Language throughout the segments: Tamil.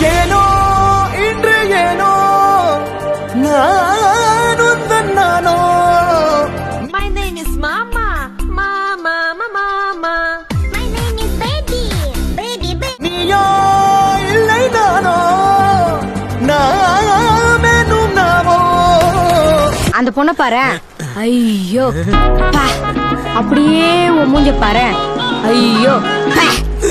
ஏனோ இன்று ஏனோ நான் உந்தன் நானோ My name is Mama. Mama, Mama, Mama. My name is Baby. Baby, baby. நீயோ இல்லை நானோ நாமெனும் நாமோ அந்த பொண்ணை பாரு ஐயோ பா. அப்படியே உன் மூஞ்ச பாரு ஐயோ பா.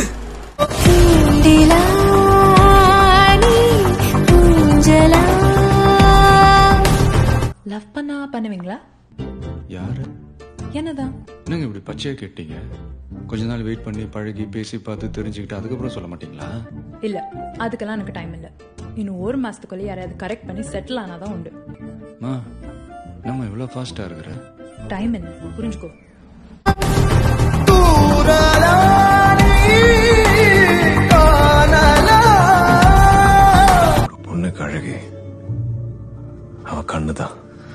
லவ் பண்ணா பண்ணுவீங்களா யாரு என்னதான் என்னங்க இப்படி பச்சையா கேட்டீங்க கொஞ்ச நாள் வெயிட் பண்ணி பழகி பேசி பார்த்து தெரிஞ்சுக்கிட்டு அதுக்கப்புறம் சொல்ல மாட்டீங்களா இல்ல அதுக்கெல்லாம் எனக்கு டைம் இல்ல இன்னும் ஒரு மாசத்துக்குள்ள யாரையாவது கரெக்ட் பண்ணி செட்டில் ஆனாதான் உண்டு மா நம்ம இவ்வளவு ஃபாஸ்டா இருக்கிற டைம் என்ன புரிஞ்சுக்கோ தூரலா நீ காணலா ஒரு பொண்ணுக்கு அழகு அவ கண்ணுதான்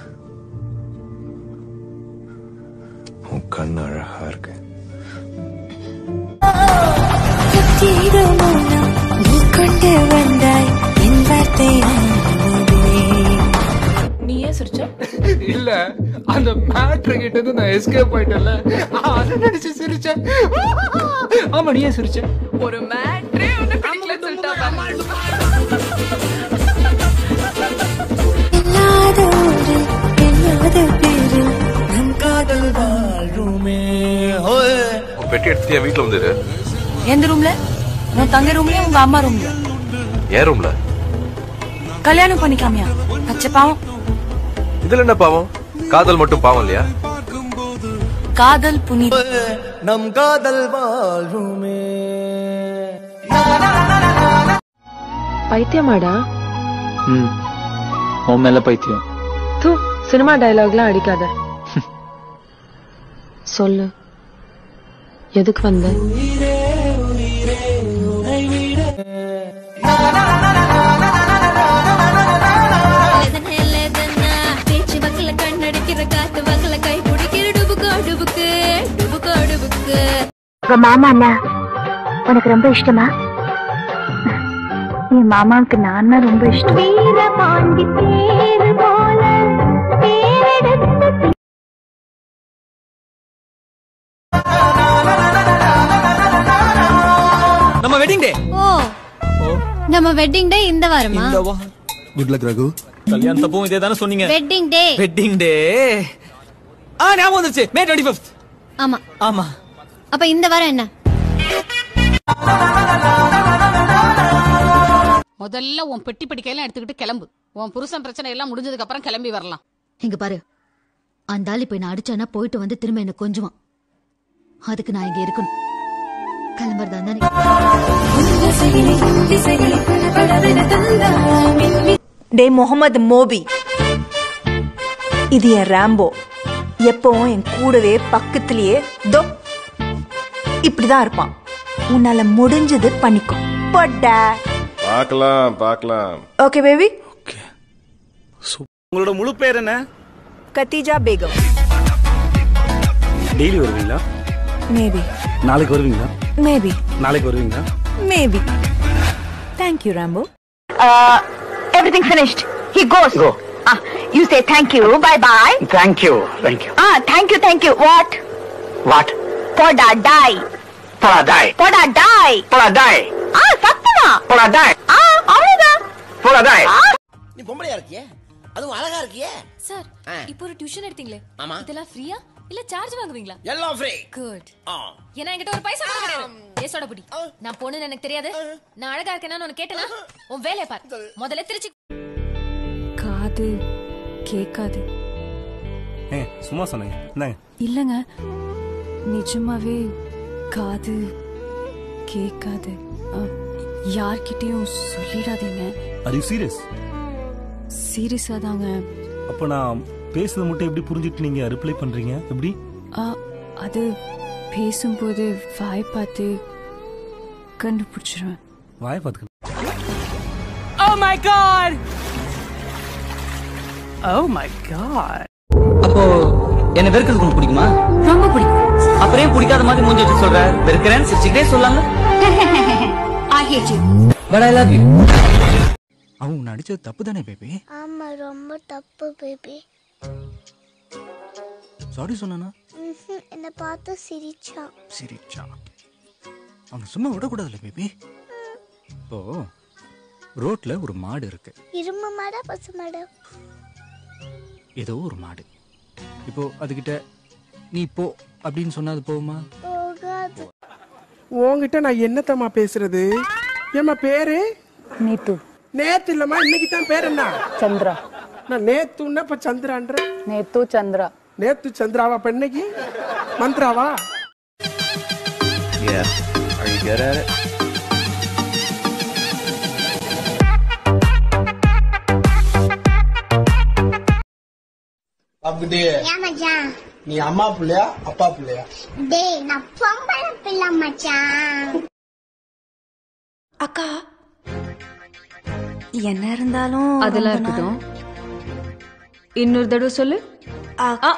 உன் கண்ணு அழகா இருக்கு நீ ஏன் சிரிச்ச இல்ல அந்த மேட்ரு கிட்ட இருந்து நான் எஸ்கேப் ஆயிட்டேன்ல அதை நினைச்சு சிரிச்சேன் ஆமா நீ ஏன் சிரிச்ச ஒரு மேட்ரே உன்னை பிடிக்கலன்னு சொல்லிட்டா காதல் வாழ்வுமே ஹோய் உன் பெட்டி எடுத்து என் வீட்டுல வந்துரு எந்த ரூம்ல உன் தங்க ரூம்லயா உங்க அம்மா ரூம்ல ஏன் ரூம்ல கல்யாணம் பண்ணிக்காமியா பச்சை பாவம் இதுல என்ன பாவம் காதல் மட்டும் பாவம் இல்லையா காதல் புனித நம் காதல் வாழ்வுமே பைத்தியமாடா ம் உன் மேல பைத்தியம் தூ சினிமா டயலாக்லாம் அடிக்காத சொல்லு எதுக்கு வந்த பேச்சு வக்கல கண்ணடிக்கிற காத்து வக்கல கை பிடிக்கிற டுபுக்கோ டுபுக்கு டுபுக்கோ டுபுக்கு மாமா அண்ணா உனக்கு ரொம்ப இஷ்டமா என் மாமாவுக்கு நான் ரொம்ப இஷ்டம் வீரபாண்டி தேர் போல தேரெடுத்து நம்ம வெட்டிங் டே ஓ நம்ம வெட்டிங் டே இந்த வாரமா குட் லக் ரகு கல்யாணத்தப்பவும் இதே தானே சொன்னீங்க வெட்டிங் டே வெட்டிங் டே ஆ ஞாபகம் வந்துருச்சு மே டுவெண்ட்டி ஃபிஃப்த் ஆமா ஆமா அப்ப இந்த வாரம் என்ன முதல்ல உன் பெட்டி படிக்கையெல்லாம் எடுத்துக்கிட்டு கிளம்பு உன் புருஷன் பிரச்சனை எல்லாம் முடிஞ்சதுக்கு அப்புறம் கிளம்பி வரலாம் இங்க பாரு அந்த ஆள் இப்ப நான் அடிச்சானா போயிட்டு வந்து திரும்ப என்ன கொஞ்சுவான் அதுக்கு நான் இங்க இருக்கணும் கிளம்புறதா இருந்தா டே முகமது மோபி இது என் ராம்போ எப்பவும் என் கூடவே பக்கத்திலேயே தோ இப்படிதான் இருப்பான் உன்னால முடிஞ்சது பண்ணிக்கோ போட்டா பார்க்கலாம் பார்க்கலாம் ஓகே பேபி உங்களோட முழு பேர் என்ன கத்தீஜா பேகம் டெய்லி வருவீங்களா மேபி நாளைக்கு வருவீங்களா மேபி நாளைக்கு வருவீங்களா maybe thank you Rambo everything finished he goes Go. ah you say thank you bye bye thank you thank you ah thank you thank you what what போடா die போடா டாய் போடா die போடா டாய் ah சத்தமா போடா டாய் ah அவ்வளவுதான் போடா டாய் நீ பொம்பளையா இருக்கியே அதுவும் அழகா இருக்கியே சார் இப்போ ஒரு டியூஷன் எடுத்தீங்களே ஆமா. இதெல்லாம் ஃப்ரீயா இல்ல சார்ஜ் வாங்குவீங்களா எல்லாம் ஃப்ரீ குட் ஏன்னா என்கிட்ட ஒரு பைசா கூட கிடையாது ஏசோட புடி நான் பொண்ணுன்னு எனக்கு தெரியாது நான் அழகா இருக்கேன்னு உனக்கு கேட்டனா உன் வேலைய பாரு முதல்ல திருச்சி காது கேக்காது சும்மா சொன்னீங்க என்னங்க இல்லங்க நிஜமாவே காது கேக்காது யார்கிட்டயும் சொல்லிடாதீங்க ஆர் யூ சீரியஸ் சீரியஸா தாங்க அப்ப நான் பேசுறது மட்டும் எப்படி புரிஞ்சிட்டு நீங்க ரிப்ளை பண்றீங்க எப்படி ஆ, அது பேசும்போது வாய் பார்த்து கண்டுபிடிச்சிருவேன் வாய பாத்துக்க Oh my god! Oh my god! அப்போ என்ன வெறுக்கிறது உங்களுக்கு பிடிக்குமா ரொம்ப பிடிக்கும் அப்புறம் ஏன் பிடிக்காத மாதிரி மூஞ்சி வச்சு சொல்ற வெறுக்கிறேன்னு சிரிச்சுக்கிட்டே சொல்லாங்க I hate you. But I love you அவன் உன்னை அடிச்சது தப்பு தானே பேபி ஆமா ரொம்ப தப்பு பேபி சாரி சொன்னானா என்னை பார்த்து சிரிச்சான் சிரிச்சா அவனை சும்மா விடக்கூடாதுல்ல பேபி இப்போ ரோட்ல ஒரு மாடு இருக்கு இரும்பு மாடா பசு மாடா ஏதோ ஒரு மாடு இப்போ அதுகிட்ட நீ போ அப்படின்னு சொன்னா அது போகுமா போகாது உன்கிட்ட நான் என்னத்தம்மா பேசுறது ஏம்மா பேரு நீத்து நேத்து இல்லம்மா இன்னைக்கு தான் பேர் என்ன சந்திரா நான் நேத்துன்னா இப்ப சந்திரான்ற நேத்து சந்திரா நேத்து சந்திராவா இப்ப இன்னைக்கு மந்த்ராவா Yeah. Are you good at it? அப்படி ஏன் மச்சான் நீ அம்மா பிள்ளையா அப்பா பிள்ளையா டேய் நான் பொம்பளை பிள்ளை மச்சான் அக்கா என்ன இருந்தாலும் அதெல்லாம் ரொம்ப நாள்- இருக்கட்டும் இன்னொரு தடவை சொல்லு அக்கா.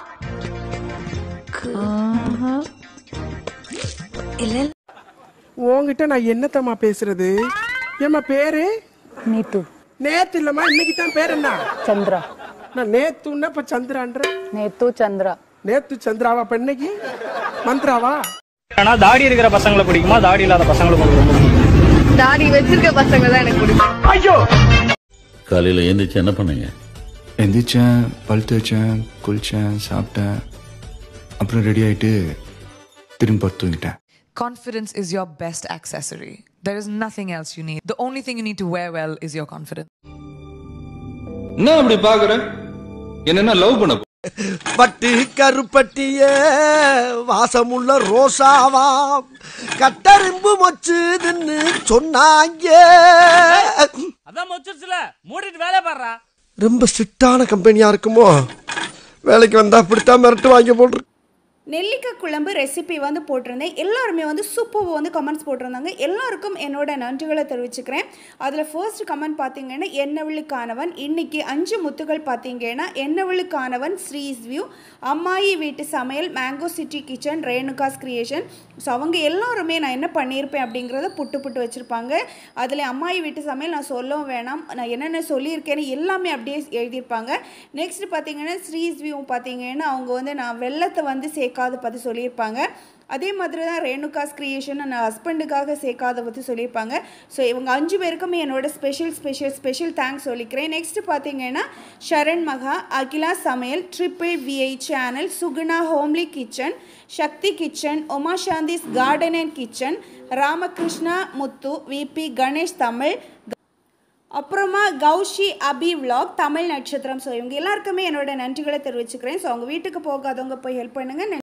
ஆஹா. இல்ல இல்ல. உன்கிட்ட நான் என்னத்தம்மா பேசுறது ஏம்மா பேரு நீத்து நேத்து இல்லம்மா இன்னைக்கு தான் பேர் என்ன சந்திரா நான் நேத்துன்னா இப்ப சந்திரான்ற நேத்து சந்திரா நேத்து சந்திராவா இப்ப இன்னைக்கு மந்த்ராவா ஆனா தாடி இருக்கிற பசங்களை பிடிக்குமா தாடி இல்லாத பசங்களை பிடிக்குமா தாடி வச்சிருக்க பசங்க தான் எனக்கு பிடிக்கும் ஐயோ காலையில் எழுந்திரிச்சு என்ன பண்ணீங்க எந்திரிச்சேன் பல் தேய்ச்சேன் குளிச்சேன் சாப்பிட்டேன் அப்புறம் ரெடி ஆயிட்டு திரும்பி படுத்து தூங்கிட்டேன் Confidence is your best accessory. There is nothing else you need. The only thing you need to wear well is your confidence. என்ன அப்படி பாக்குற என்ன லவ் பண்ண பட்டு கருப்பட்டிய வாசமுள்ள ரோசாவா கட்டரும்பு மொச்சுதுன்னு சொன்னாங்க அதான் மொச்சிருச்சுல மூடிட்டு வேலை பாடுறா ரொம்ப ஸ்ட்ரிக்டான கம்பெனியா இருக்குமோ வேலைக்கு வந்தா அப்படித்தான் மிரட்டு வாங்கி போட்டு நெல்லிக்காய் குழம்பு ரெசிபி வந்து போட்டிருந்தேன் எல்லாருமே வந்து சூப்பர் வந்து கமெண்ட்ஸ் போட்டிருந்தாங்க எல்லாருக்கும் என்னோட நன்றிகளை தெரிவிச்சுக்கிறேன் அதில் ஃபர்ஸ்ட் கமெண்ட் பார்த்தீங்கன்னா என்னவளுக்கானவன் இன்னைக்கு அஞ்சு முத்துகள் பார்த்தீங்கன்னா என்னவளுக்கானவன் ஸ்ரீஸ் வியூ அம்மாயி வீட்டு சமையல் mango city kitchen Renuka's creation so அவங்க எல்லாருமே நான் என்ன பண்ணியிருப்பேன் அப்படிங்கிறத புட்டு புட்டு வச்சுருப்பாங்க அதில் அம்மாயி வீட்டு சமையல் நான் சொல்லவும் வேணாம் நான் என்னென்ன சொல்லியிருக்கேன்னு எல்லாமே அப்படியே எழுதியிருப்பாங்க நெக்ஸ்ட் பார்த்தீங்கன்னா ஸ்ரீஸ் வியூ பார்த்தீங்கன்னா அவங்க வந்து நான் வெள்ளத்தை வந்து சேர்க்காத பற்றி சொல்லியிருப்பாங்க அதே மாதிரி தான் ரேணுகாஸ் கிரியேஷன் நான் ஹஸ்பண்டுக்காக சேர்க்காத பற்றி சொல்லியிருப்பாங்க ஸோ இவங்க அஞ்சு பேருக்குமே என்னோட ஸ்பெஷல் ஸ்பெஷல் ஸ்பெஷல் தேங்க்ஸ் சொல்லிக்கிறேன் நெக்ஸ்ட் பார்த்தீங்கன்னா ஷரண் மகா அகிலா சமையல் triple VI channel Suguna homely kitchen Sakthi kitchen Uma Shanthi's garden and kitchen Ramakrishna Muthu VP Ganesh Tamil அப்புறமா கௌஷி அபி vlog தமிழ் நட்சத்திரம் ஸோ இவங்க எல்லாருக்குமே என்னோட நன்றிகளை தெரிவிச்சுக்கிறேன் ஸோ அவங்க வீட்டுக்கு போகாதவங்க போய் ஹெல்ப் பண்ணுங்க